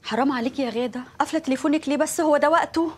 حرام عليكي يا غاده قافله تليفونك ليه بس هو ده وقته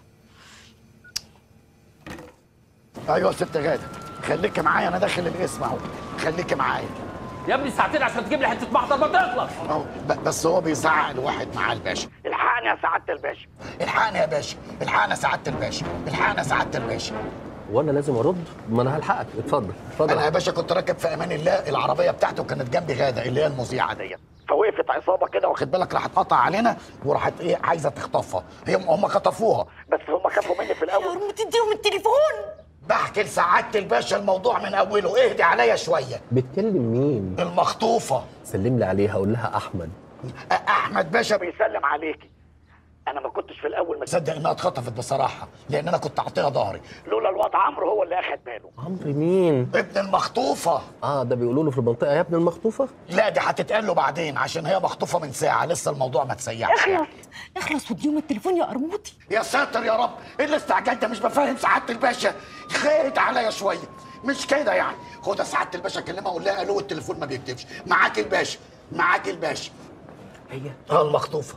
ايوه يا ست غاده خليكي معايا انا داخل الاسم اهو خليكي معايا يا ابني ساعتين عشان تجيب لي حته محضر ما تخلص اهو ب- بس هو بيزعق الواحد مع الباشا الحقني يا سعاده الباشا الحقني يا باشا الحقني يا سعاده الباشا الحقني يا سعاده الباشا وانا لازم ارد ما انا هلحقك اتفضل اتفضل انا يا باشا كنت راكب في امان الله العربيه بتاعته كانت جنبي غاده اللي هي المذيعه ديت فوقفت عصابه كده واخد بالك راحت قطع علينا وراحت ايه عايزه تخطفها هي هم خطفوها بس هم خافوا مني في الاول ما تديهم التليفون بحكي لسعاده الباشا الموضوع من اوله اهدي عليا شويه بتكلم مين المخطوفه سلم لي عليها قول لها احمد أ- احمد باشا بيسلم عليكي انا ما كنتش في الاول مصدق انها اتخطفت بصراحه لان انا كنت اعطيها ظهري لولا الواد عمرو هو اللي اخد باله عمرو مين ابن المخطوفه اه ده بيقولوا له في المنطقه يا ابن المخطوفه لا دي هتتقال له بعدين عشان هي مخطوفه من ساعه لسه الموضوع ما تسيحش يعني. اخلص واديهم التليفون يا قرموطي يا ساتر يا رب ايه الاستعجال ده مش بفهم سعاده الباشا خيرت عليا شويه مش كده يعني خد يا سعاده الباشا كلمها قول لها الو التليفون ما بيكتبش معاك الباشا معاك الباشا هي اه المخطوفه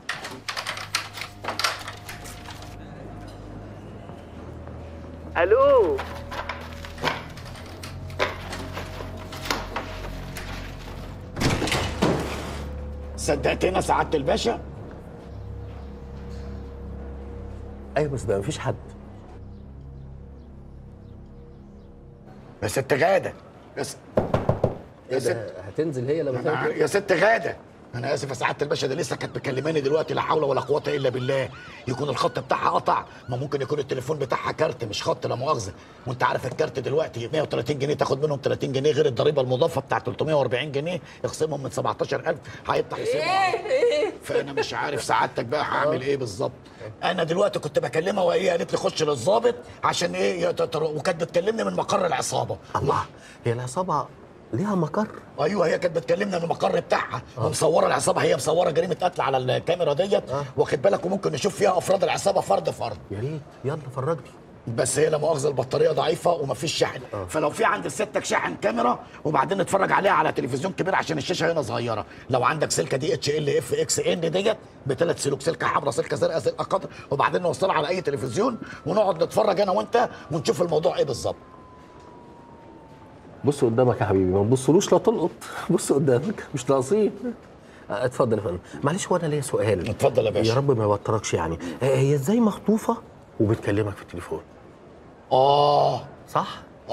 الو صدقتنا سعاده الباشا ايوه بس ده مفيش حد يا ست غاده يا س... يا ست ده هتنزل هي لما أنا- تعمل كده؟ يا ست غاده انا اسف يا سعاده الباشا ده لسه كانت مكلماني دلوقتي لا حول ولا قوه الا بالله يكون الخط بتاعها قطع ما ممكن يكون التليفون بتاعها كارت مش خط لا مؤاخذه وانت عارف الكارت دلوقتي 130 جنيه تاخد منهم 30 جنيه غير الضريبه المضافه بتاع 340 جنيه يخصمهم من 17000 هيطلع يسيبهم فانا مش عارف سعادتك بقى هعمل ايه بالظبط انا دلوقتي كنت بكلمها وهي قالت لي خش للظابط عشان ايه يا تتر- وكانت بتكلمني من مقر العصابه الله هي العصابه ليها مقر ايوه هي كانت بتكلمنا من المقر بتاعها ومصوره العصابه هي مصوره جريمه قتل على الكاميرا ديت واخد بالك وممكن نشوف فيها افراد العصابه فرد فرد يا ريت يلا فرجني بس هي لا مؤاخذه البطاريه ضعيفه ومفيش شحن فلو في عند ستك شاحن كاميرا وبعدين نتفرج عليها على تلفزيون كبير عشان الشاشه هنا صغيره لو عندك سلكه دي اتش ال اف اكس ان ديت بثلاث سلوك سلكه حمراء سلكه زرقاء سلكه قطر وبعدين نوصلها على اي تلفزيون ونقعد نتفرج انا وانت ونشوف الموضوع ايه بالظبط بص قدامك يا حبيبي ما تبصلوش لا تلقط بص قدامك مش ناقصين آه، اتفضل يا فندم معلش هو انا ليا سؤال اتفضل يا باشا. يا رب ما يوتركش يعني آه، هي ازاي مخطوفه وبتكلمك في التليفون اه صح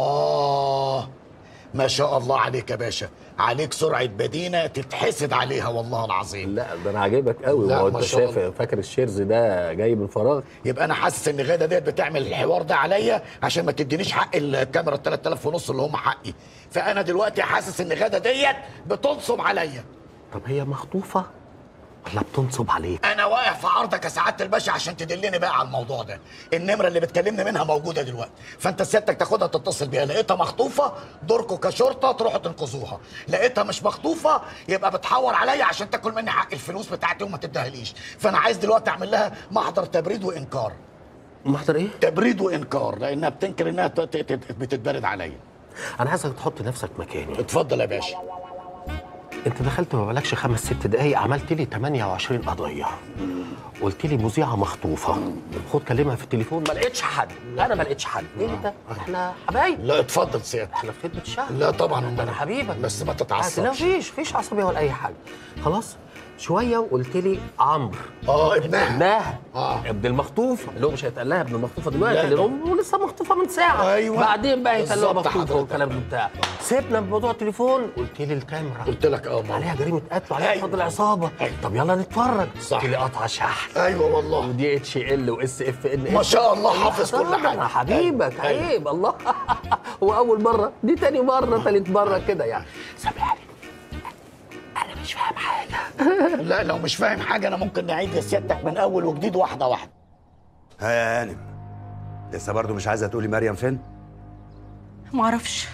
آه ما شاء الله عليك يا باشا عليك سرعة بدينة تتحسد عليها والله العظيم لا ده انا عاجبك قوي لا، هو ما انت شاء شايف الله. فاكر الشيرز ده جاي من فراغ يبقى أنا حاسس إن غادة ديت بتعمل الحوار ده عليا عشان ما تدينيش حق الكاميرا ال 3000 ونص اللي هم حقي فأنا دلوقتي حاسس إن غادة ديت بتنصب عليا طب هي مخطوفه ولا بتنصب عليك أنا واقف في عرضك يا سعادة الباشا عشان تدلني بقى على الموضوع ده النمرة اللي بتكلمني منها موجودة دلوقتي فأنت سيادتك تاخدها تتصل بيها لقيتها مخطوفة دوركم كشرطة تروحوا تنقذوها لقيتها مش مخطوفة يبقى بتحور عليا عشان تاكل مني حق الفلوس بتاعتي وما تديهاليش فأنا عايز دلوقتي أعمل لها محضر تبريد وإنكار محضر ايه تبريد وإنكار لأنها بتنكر إنها ت- ت- ت- بتتبرد عليا انا عايزك تحط نفسك مكاني اتفضل يا باشا انت دخلت ما بقالكش خمس ست دقايق عملت لي 28 قضيه قلت لي مذيعه مخطوفه خد كلمها في التليفون ما لقيتش حد انا ما لقيتش حد انت احنا حبايب لا اتفضل سيادة احنا في خدمه الشهر لا طبعا انا حبيبك بس ما لا تتعصبش فيش فيش عصبيه ولا اي حاجه خلاص شويه وقلت لي عمرو اه ابنها ابنها آه. ابن المخطوفه اللي هو مش هيتقال لها ابن المخطوفه دلوقتي لا، لان ده- هو لسه مخطوفه من ساعه أيوة. بعدين بقى يتقال لها بالظبط مخطوفه حضرتك. والكلام ده بتاع سيبنا بموضوع التليفون قلت لي الكاميرا قلت لك اه ماما. عليها جريمه قتل وعليها أيوة. افراد العصابه أيوة. طب يلا نتفرج صح. قلت لي قطع شحن ايوه والله ودي اتش ال واس اف ان ما شاء الله حافظ كل طبعاً، حاجة. انا حبيبك أيوة. عيب الله هو اول مره دي تاني مره تالت مره كده يعني سامحني انا مش فاهم حاجه لا لو مش فاهم حاجه انا ممكن نعيد لسيادتك من اول وجديد واحده واحده ها يا هانم لسه برضو مش عايزه تقولي مريم فين معرفش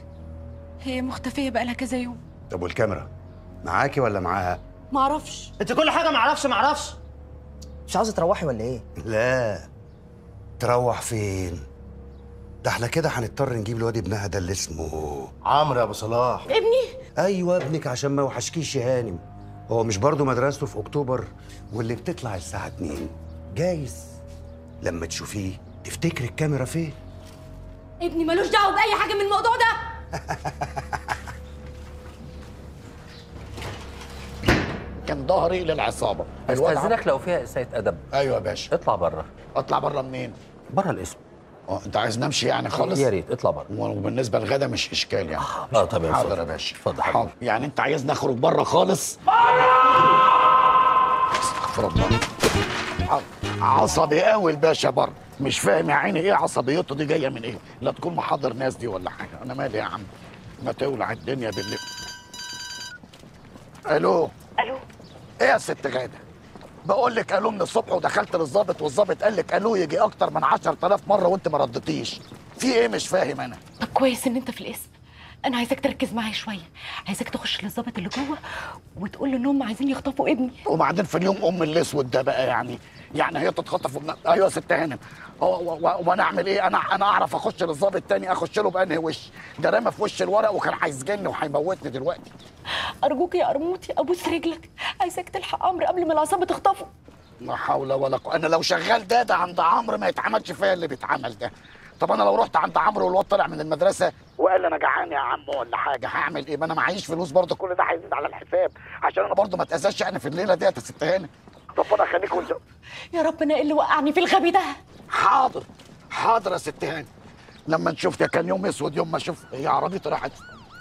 هي مختفية بقالها كذا يوم طب والكاميرا معاكي ولا معاها معرفش انت كل حاجه معرفش معرفش مش عاوزه تروحي ولا ايه لا تروح فين ده احنا كده هنضطر نجيب الواد ابنها ده اللي اسمه عمرو يا ابو صلاح ابني ايوه ابنك عشان ما يوحشكيش يا هانم هو مش برضه مدرسته في اكتوبر واللي بتطلع الساعه 2 جايز لما تشوفيه تفتكر الكاميرا فين ابني ملوش دعوه باي حاجه من الموضوع ده كان ظهري للعصابه الواد استاذنك لو فيها اساءه ادب ايوه يا باشا اطلع بره اطلع بره منين بره الاسم اه انت عايز نمشي يعني خالص يا ريت اطلع بره وبالنسبه للغدا مش اشكال يعني اه طبعا حاضر اتفضل. يا باشا اتفضل حاضر يعني انت عايز نخرج بره خالص استغفر الله حاضر. عصبي قوي الباشا بره مش فاهم يا عيني ايه عصبيته دي جايه من ايه لا تكون محاضر ناس دي ولا حاجه انا مالي يا عم ما تولع الدنيا بالليل الو الو ايه يا ست غاده بقول لك الو من الصبح ودخلت للظابط والظابط قال لك الو يجي اكتر من 10000 مره وانت ما ردتيش في ايه مش فاهم انا طب كويس ان انت في الاسم انا عايزاك تركز معايا شويه عايزاك تخش للظابط اللي جوه وتقول له ان هم عايزين يخطفوا ابني وبعدين في اليوم ام الاسود ده بقى يعني يعني هي تتخطف وبن... ايوه يا ست هانم هو- و- و- وانا اعمل ايه انا انا اعرف اخش للظابط تاني اخش له بانهي وش ده رمى في وش الورق وكان هيسجني وهيموتني دلوقتي ارجوك يا قرموطي ابوس رجلك عايزاك تلحق عمرو قبل ما العصابه تخطفه لا حول ولا قوه انا لو شغال ده ده عند عمرو ما يتعملش فيا اللي بيتعمل ده طب انا لو رحت عند عمرو والواد طلع من المدرسه وقال لي انا جعان يا عم ولا حاجه هعمل ايه ما انا معيش فلوس برضه كل ده هيزيد على الحساب عشان انا برضه ما اتاذاش يعني في الليله ديت يا ست هانم ربنا يخليك وانت يا رب انا إيه اللي وقعني في الغبي ده حاضر حاضر يا ست هاني لما نشوف يا كان يوم اسود يوم ما اشوف هي عربيتي راحت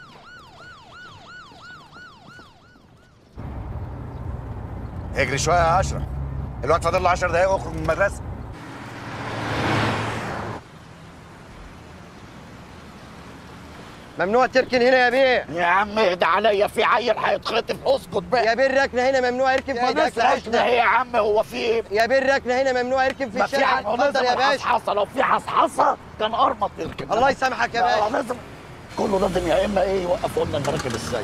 اجري شويه يا اشرف الوقت فاضل له 10 دقايق واخرج من المدرسه ممنوع تركن هنا يا بيه يا عم اهدى عليا في عيل هيتخطف اسكت بقى يا بيه الركنه هنا ممنوع يركن في ما هنا بس عشنا هي يا عم هو في ايه يا بيه الركنه هنا ممنوع يركن في ما في الشارع حاجه اتفضل لازم يا باشا الحصحصه لو في حصحصه كان ارمط يركب الله يسامحك يا لا، باشا لازم كله لازم يا اما ايه يوقفوا لنا المراكب السير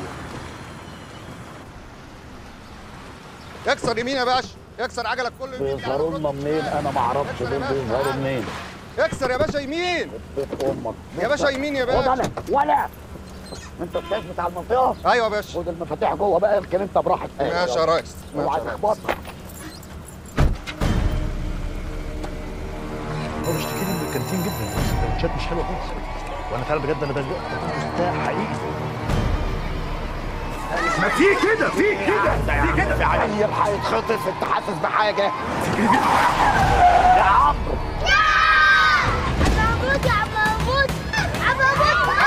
يكسر يمين يا باشا يكسر عجلك كله يمين بيظهروا لنا منين انا ما اعرفش دول بيظهروا منين يكسر يا باشا يمين بيت امك يا باشا يمين يا ولا باشا ولا انت الكاش بتاع المنطقه ايوه يا باشا خد المفاتيح جوه بقى اركن انت براحتك ماشي يا ريس ماشي اوعى يا ريس. تخبطها هو بيشتكي لي من الكانتين جدا السندوتشات مش حلوه خالص وانا فعلا بجد انا بجد ده حقيقي ما في كده في كده في كده في عيل هيتخطف انت حاسس بحاجه يا عمرو عمود يا عمود عمود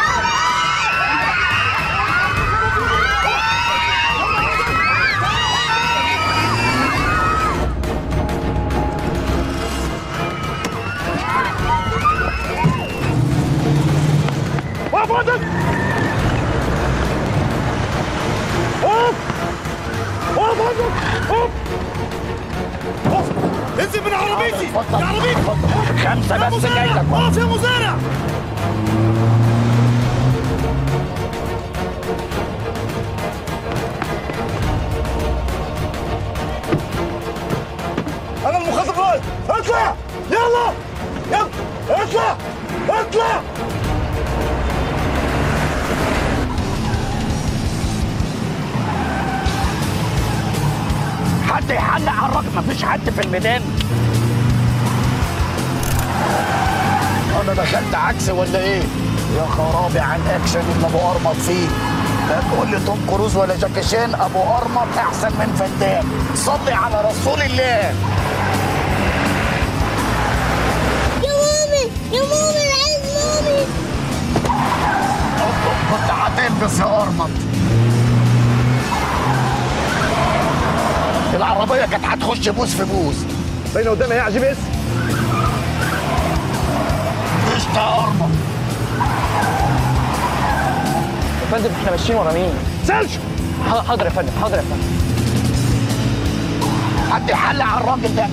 وقف وقف وقف وقف وقف وقف وقف انزل من عربيتي من عربيتي خمسه بس جاي لك وقف يا مزارع انا المخطط اطلع يلا يلا اطلع اطلع حد يحلق على الراجل مفيش حد في الميدان انا دخلت عكس ولا ايه يا خرابي على الاكشن اللي ابو ارمط فيه لا تقول لي توم كروز ولا جاكي شان ابو ارمط احسن من فدان صلي على رسول الله يا مامي يا مامي أنا عايز مامي كنت هتلبس يا ارمط العربيه كانت هتخش بوز في بوز باينه قدامي ايه يا جي بي اس قشطه يا ارمط يا فندم احنا ماشيين ورا مين؟ سيرش حاضر يا فندم حاضر يا فندم حد يحلق على الراجل ده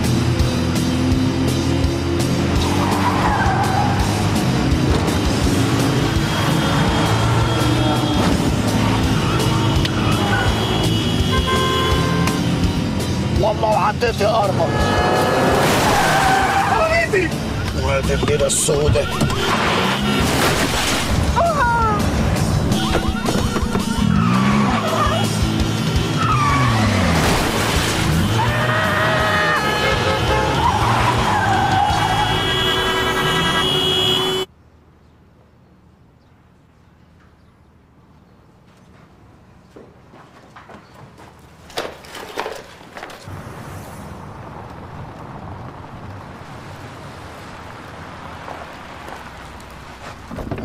والله وعديت يا ارمط وادي الليله السوداء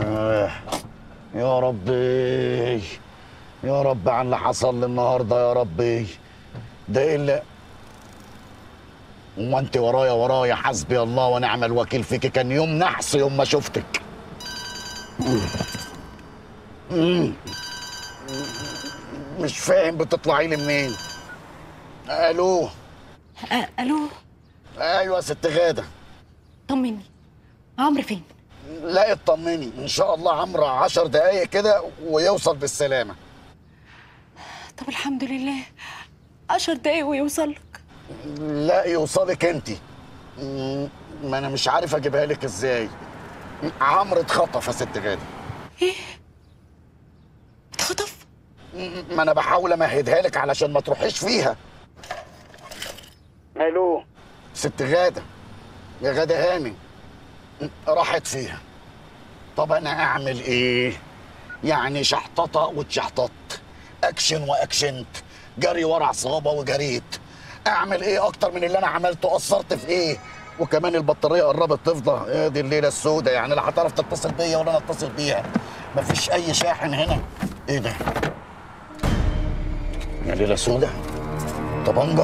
آه. يا ربي يا رب على اللي حصل لي النهارده يا ربي ده ايه اللي هو انت ورايا ورايا حسبي الله ونعم الوكيل فيك كان يوم نحس يوم ما شفتك مم. مش فاهم بتطلعي لي منين الو آه الو ايوه يا ست غاده طمني عمرو فين لا اطمني ان شاء الله عمرو عشر دقايق كده ويوصل بالسلامه طب الحمد لله عشر دقايق ويوصل لك لا يوصلك انت مم، ما انا مش عارف اجيبها لك ازاي عمرو اتخطف يا ست غاده ايه اتخطف مم، ما انا بحاول امهدها لك علشان ما تروحيش فيها الو ست غاده يا غاده هاني مم، راحت فيها طب انا اعمل ايه يعني شحططه واتشحططت اكشن واكشنت جري ورا عصابه وجريت اعمل ايه اكتر من اللي انا عملته قصرت في ايه وكمان البطاريه قربت تفضى يا دي الليله السوداء يعني لا هتعرف تتصل بيا ولا انا اتصل بيها مفيش اي شاحن هنا ايه ده يا ليله سوداء طبنجه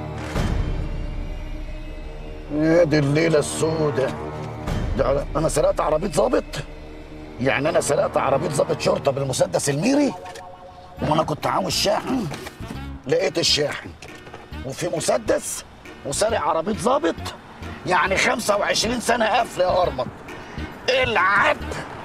يا دي الليله السوداء ده انا سرقت عربيه ظابط يعني انا سرقت عربيه ظابط شرطه بالمسدس الميري وانا كنت عاوز شاحن لقيت الشاحن وفي مسدس وسارق عربيه ظابط يعني 25 سنه قفل يا ارمط العب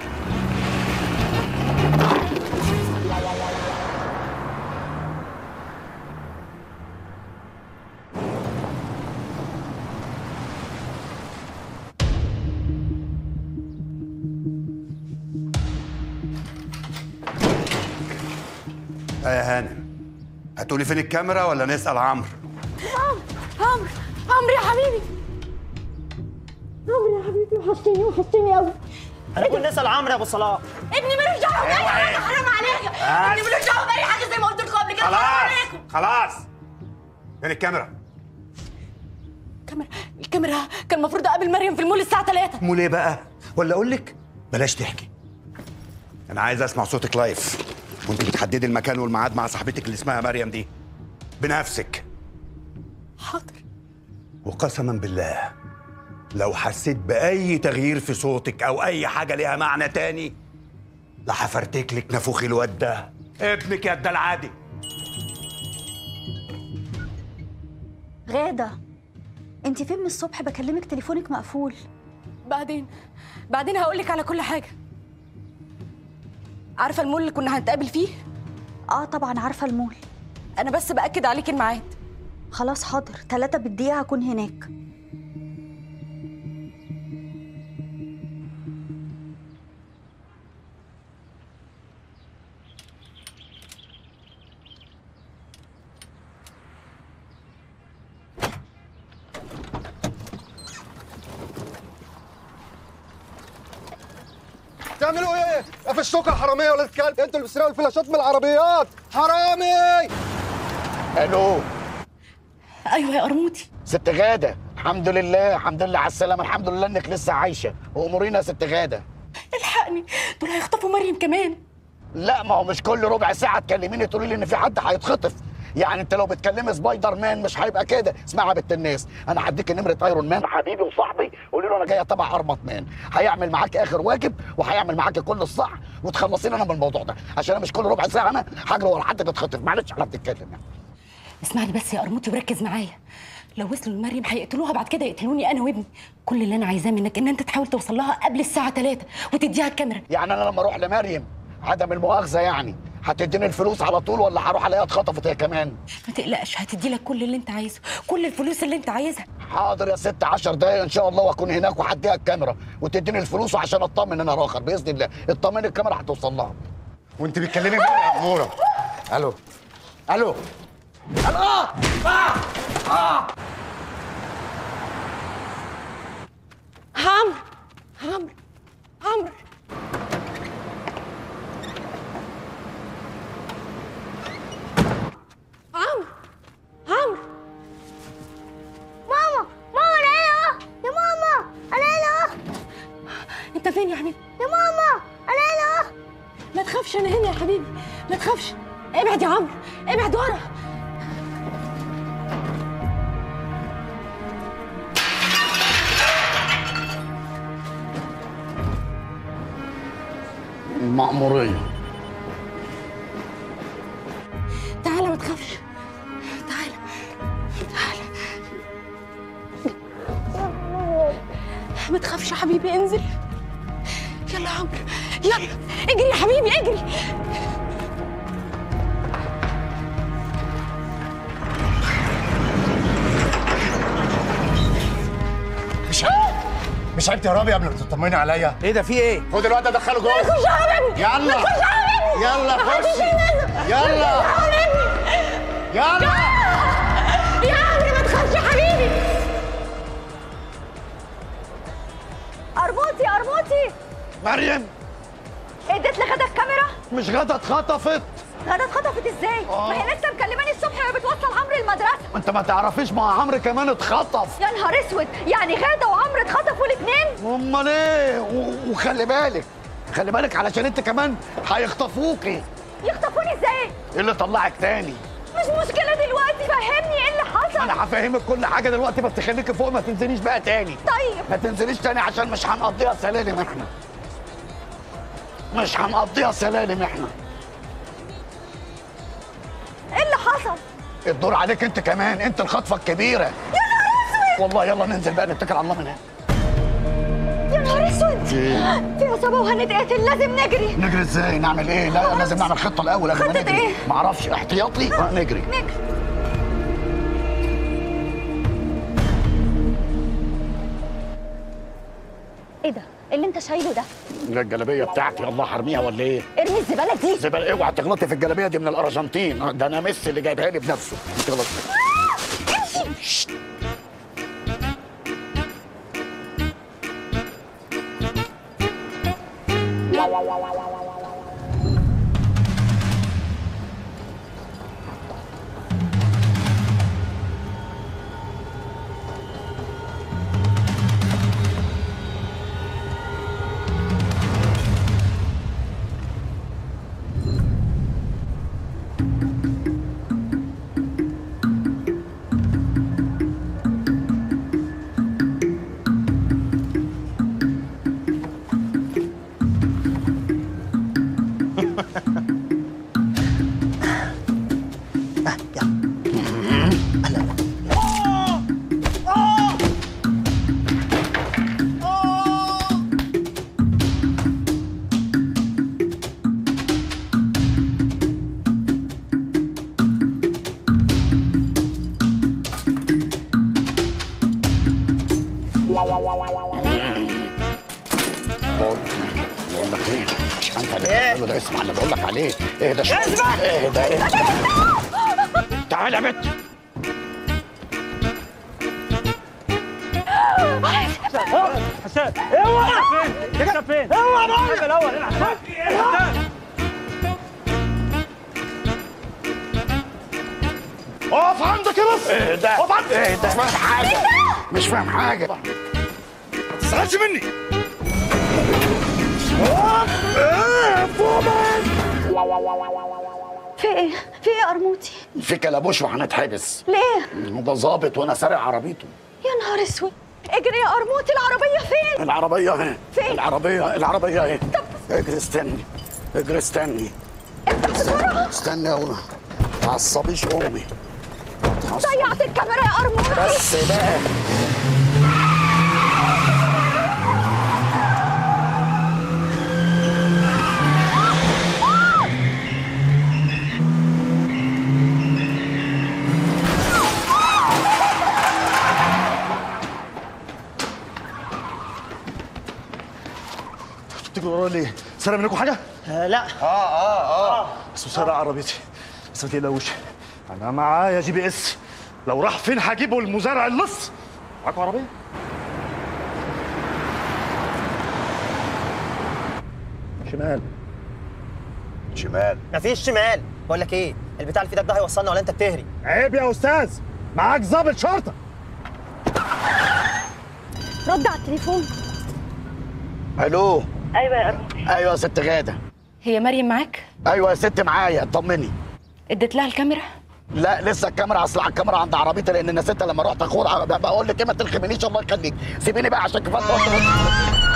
آه يا هانم هتقولي فين الكاميرا ولا نسأل عمرو عمرو عمرو يا حبيبي عمرو يا حبيبي وحشتني وحشتني قوي انا كنت نسال عمرو يا ابو صلاح ابني ملوش دعوه باي حاجه حرام عليك ابني ملوش دعوه باي حاجه زي ما قلت لكم قبل كده حرام عليكم خلاص فين الكاميرا الكاميرا الكاميرا كان المفروض اقابل مريم في المول الساعه 3 مول ايه بقى ولا اقول لك بلاش تحكي انا عايز اسمع صوتك لايف وانت بتحددي المكان والميعاد مع صاحبتك اللي اسمها مريم دي بنفسك حاضر وقسما بالله لو حسيت بأي تغيير في صوتك أو أي حاجة ليها معنى تاني لحفرتك لك نافوخ الواد ده ابنك يا ده العادي غاده انت فين من الصبح بكلمك تليفونك مقفول بعدين بعدين هقول لك على كل حاجه عارفه المول اللي كنا هنتقابل فيه اه طبعا عارفه المول انا بس باكد عليك الميعاد خلاص حاضر ثلاثة بالدقيقة هكون هناك تعملوا ايه؟ قفشتوكوا الحراميه ولا الكلب انتوا اللي بتسرقوا الفلاشات من العربيات حرامي الو ايوه يا قرموطي ست غاده الحمد لله الحمد لله على السلامه الحمد لله انك لسه عايشه وامورينا يا ست غاده الحقني دول هيخطفوا مريم كمان لا ما هو مش كل ربع ساعه تكلميني تقولي لي ان في حد هيتخطف يعني انت لو بتكلمي سبايدر مان مش هيبقى كده اسمعي يا بنت الناس انا هديك نمره ايرون مان حبيبي وصاحبي قولي له انا جايه تبع ارمط مان هيعمل معاك اخر واجب وهيعمل معاك كل الصح وتخلصيني انا من الموضوع ده عشان انا مش كل ربع ساعه انا هجري ورا حد تتخطف معلش احنا بنتكلم يعني اسمعني بس يا قرموطي وركز معايا لو وصلوا لمريم هيقتلوها بعد كده يقتلوني انا وابني كل اللي انا عايزاه منك ان انت تحاول توصل لها قبل الساعه 3 وتديها الكاميرا يعني انا لما اروح لمريم عدم المؤاخذه يعني هتديني الفلوس على طول ولا هروح الاقيها اتخطفت هي كمان ما تقلقش هتدي لك كل اللي انت عايزه كل الفلوس اللي انت عايزها حاضر يا ست 10 دقايق ان شاء الله واكون هناك وهديها الكاميرا وتديني الفلوس عشان اطمن انا راخر باذن الله اطمن الكاميرا هتوصل لها وانت بتكلمي مين يا اموره؟ الو الو الو آه! آه! عمرو عمرو عمرو عمرو عمرو ماما ماما انا هنا اهو يا ماما انا هنا اهو انت فين يا حبيبي يا ماما انا تخافش انا هنا يا حبيبي ما تخافش ابعد يا عمرو ابعد ورا المأمورية تعالى ما تخافش تعالى تعالى ما تخافش يا حبيبي انزل يلا يا عمرو يلا اجري يا حبيبي اجري مش مش عيب تهربي قبل ما تطمني عليا ايه ده في ايه؟ خد الواد ده دخله جوه خش يا حبيبي يلا خش يا حبيبي يلا محدش خشي ينزل. يلا خش يا حبيبي يلا يا عمرو ما تخافش يا حبيبي اربوطي اربوطي مريم اديت لغدا الكاميرا مش غدا اتخطفت غدا اتخطفت ازاي؟ ما هي لسه مكلماني الصبح وهي بتوصل عمرو المدرسه انت ما تعرفيش ما عمرو كمان اتخطف يا نهار اسود يعني غاده وعمرو اتخطفوا الاثنين امال ايه و- وخلي بالك خلي بالك علشان انت كمان هيخطفوكي يخطفوني ازاي؟ ايه اللي طلعك تاني مش مشكله دلوقتي فهمني ايه اللي حصل انا هفهمك كل حاجه دلوقتي بس خليكي فوق ما تنزليش بقى تاني طيب ما تنزليش تاني عشان مش هنقضيها سلالم احنا مش هنقضيها سلالم احنا ايه اللي حصل؟ الدور عليك انت كمان انت الخطفه الكبيره يا نهار اسود والله يلا ننزل بقى نتكل على الله من هنا يا نهار اسود في عصابه وهنتقتل لازم نجري نجري ازاي نعمل ايه لا لازم نعمل خطه الاول قبل ما خطة نجري ايه؟ معرفش احتياطي آه، نجري نجري ايه ده؟ اللي انت شايله ده لا الجلابيه بتاعتي الله حرميها ولا ايه ارمي الزباله دي زبال اوعى تغلطي في الجلابيه دي من الارجنتين آه، ده انا ميسي اللي جايبها لي بنفسه انت غلطتي بقول بقول لك ايه انت اللي بتعمله ده اسمع اللي بقول لك عليه اهدى شويه اهدى اهدى تعالى يا بت حسام اوعى فين؟ تكسب فين؟ اوعى بقى الاول العب اقف عندك يا بس اهدى اقف عندك اهدى مش فاهم حاجه مش فاهم حاجه ما تزعلش مني في ايه؟ في ايه يا قرموطي؟ في كلبوش وهنتحبس ليه؟ ده ظابط وانا سارق عربيته يا نهار اسود اجري يا قرموطي العربيه فين؟ العربيه اهي فين؟ العربيه العربيه اهي اجري استني اجري استني استني يا ما تعصبيش امي ضيعت الكاميرا يا قرموطي بس بقى تفتكروا ورايا ليه؟ سرق منكم حاجه؟ آه لا اه اه اه بس هو سرق عربيتي بس ما تقلقوش انا معايا جي بي اس لو راح فين هجيبه المزارع اللص معاكم عربيه؟ شمال شمال مفيش شمال بقول لك ايه البتاع اللي في ايدك ده هيوصلنا ولا انت بتهري عيب يا استاذ معاك ضابط شرطه رد على التليفون الو ايوه يا قرموطي ايوه يا ست غاده هي مريم معاك ايوه يا ست معايا طمني اديت لها الكاميرا لا لسه الكاميرا اصل على الكاميرا عند عربيتي لان نسيتها لما رحت اخد بقول لك ايه ما تلخمنيش الله يخليك سيبيني بقى عشان كفايه